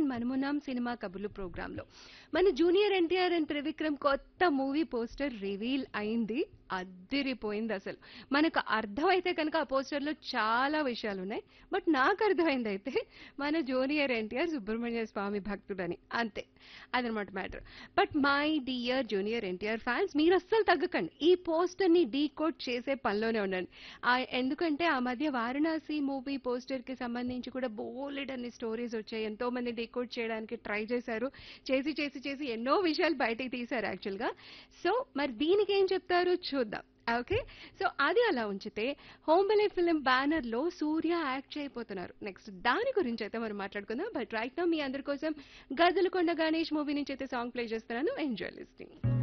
మనమున్నాం సినిమా కబుర్లు ప్రోగ్రాంలో మన జూనియర్ ఎన్టీఆర్ అండ్ త్రివిక్రమ్ కొత్త మూవీ పోస్టర్ రివీల్ అయింది అద్దిరిపోయింది అసలు మనకు అర్థమైతే కనుక ఆ పోస్టర్లో చాలా విషయాలు ఉన్నాయి బట్ నాకు అర్థమైంది అయితే మన జూనియర్ ఎన్టీఆర్ సుబ్రహ్మణ్య స్వామి భక్తుడని అంతే అదనమాట matter but my dear junior NTR fans మీరు అస్సలు తగ్గకండి ఈ పోస్టర్ ని డీకోడ్ చేసే పనిలోనే ఉండండి ఆ, ఎందుకంటే ఆ మధ్య వారణాసి మూవీ పోస్టర్ కి సంబంధించి కూడా బోలెడ్ అన్ని స్టోరీస్ వచ్చాయి ఎంతో మంది డీకోడ్ చేయడానికి ట్రై చేశారు చేసి చేసి చేసి ఎన్నో విషయాలు బయటికి తీశారు యాక్చువల్ గా సో మరి దీనికి ఏం చెప్తారు చూద్దాం ఓకే సో అది అలా ఉంచితే హోంబలే ఫిలిం బ్యానర్ లో సూర్య యాక్ట్ చేయబోతున్నారు నెక్స్ట్ దాని గురించి అయితే మనం మాట్లాడుకుందాం బట్ రైట్ నా మీ అందరి కోసం గదులకొండ గణేష్ మూవీ నుంచి అయితే సాంగ్ ప్లే చేస్తున్నాను ఎంజాయ్ లిస్టింగ్